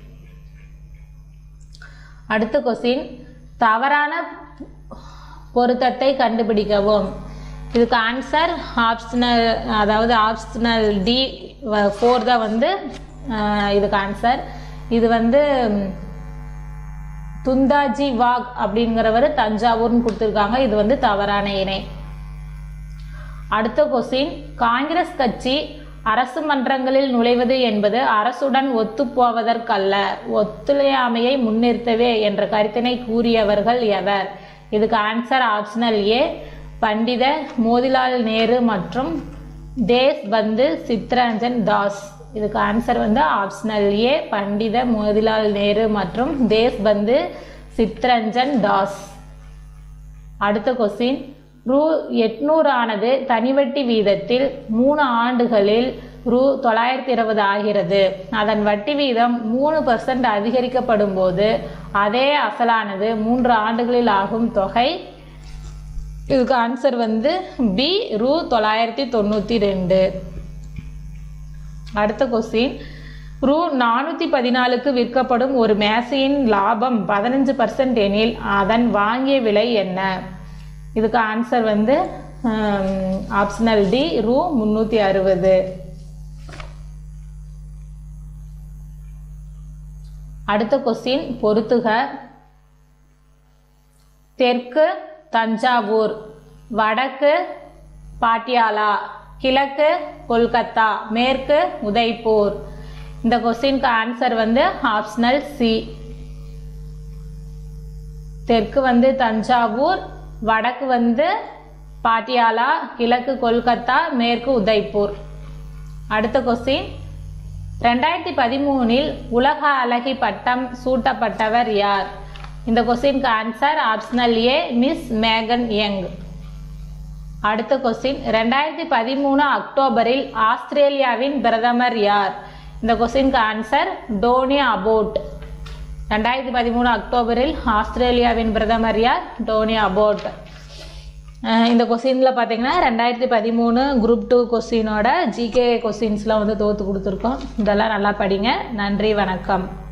அடுத்த கொஸ்டின் தவறான பொருத்தத்தை கண்டுபிடிக்கவும் இதுக்கு ஆன்சர் ஆப்ஷனல் அதாவது ஆப்ஷனல் டி ஃபோர் தான் வந்து அஹ், இதுக்கு ஆன்சர் இது வந்து ம், துந்தாஜி வாக் அப்படிங்கிறவர் தஞ்சாவூர்னு கொடுத்துருக்காங்க இது வந்து தவறான இணை அடுத்த கொஸ்டின் காங்கிரஸ் கட்சி அரசு மன்றங்களில் நுழைவது என்பது அரசுடன் ஒத்துப்போவதற்கல்ல ஒத்துழையாமையை முன்னிறுத்தவே என்ற கருத்தினை கூறியவர்கள் எவர் இதுக்கு answer optional A Pandit Motilal Nehru மற்றும் தேஸ் பந்து சித்ரஞ்சன் தாஸ் இதுக்கு ஆன்சர் வந்து ஆப்ஷனல் ஏ பண்டித மோதிலால் நேரு மற்றும் தேஸ் பந்து சித்ரஞ்சன் தாஸ் அடுத்த கொஸ்டின் ரூ எட்நூறு ஆனது தனிவட்டி வீதத்தில் மூணு ஆண்டுகளில் ரூ தொள்ளாயிரத்தி இருபது ஆகிறது அதன் வட்டி வீதம் மூணு பர்சன்ட் அதிகரிக்கப்படும் போது அதே அசலானது மூன்று ஆண்டுகளில் ஆகும் தொகை இதுக்கு ஆன்சர் வந்து பி ரூ தொள்ளாயிரத்தி தொண்ணூற்றி ரெண்டு அடுத்த கொஸ்டின் ரூ நானூற்றி பதினாலுக்கு விற்கப்படும் ஒரு மேசையின் லாபம் பதினஞ்சு பர்சன்ட் எனில் அதன் வாங்கிய விலை என்ன இதுக்கு ஆன்சர் வந்து ஆப்ஷனல் டி ரூ முந்நூற்றி அறுபது அடுத்த கொஸ்டின் பொறுத்துக தெற்கு தஞ்சாவூர் வடக்கு பாட்டியாலா கிழக்கு கொல்கத்தா மேற்கு உதய்பூர் இந்த கொஸ்டினுக்கு ஆன்சர் வந்து ஆப்ஷனல் சி தெற்கு வந்து தஞ்சாவூர் வடக்கு வந்து பாட்டியாலா கிழக்கு கொல்கத்தா மேற்கு உதய்பூர் அடுத்த கொஸ்டின் ரெண்டாயிரத்தி பதிமூணில் உலக அழகி பட்டம் சூட்டப்பட்டவர் யார் இந்த கொஸ்டினுக்கு answer optional A Miss Megan Young அடுத்த கொஸ்டின் ரெண்டாயிரத்தி பதிமூணு அக்டோபரில் ஆஸ்திரேலியாவின் பிரதமர் யார் இந்த கொஸ்டினுக்கு ஆன்சர் டோனி அபோட் ரெண்டாயிரத்தி பதிமூணு அக்டோபரில் ஆஸ்திரேலியாவின் பிரதமர் யார் டோனி அபோட் அஹ் இந்த கொஸ்டினில் பார்த்தீங்கன்னா ரெண்டாயிரத்தி பதிமூணு குரூப் டூ கொஸ்டினோட ஜிகே கொஸ்டின்ஸ்லாம் வந்து தோற்று கொடுத்துருக்கோம் இதெல்லாம் நல்லா படிங்க நன்றி வணக்கம்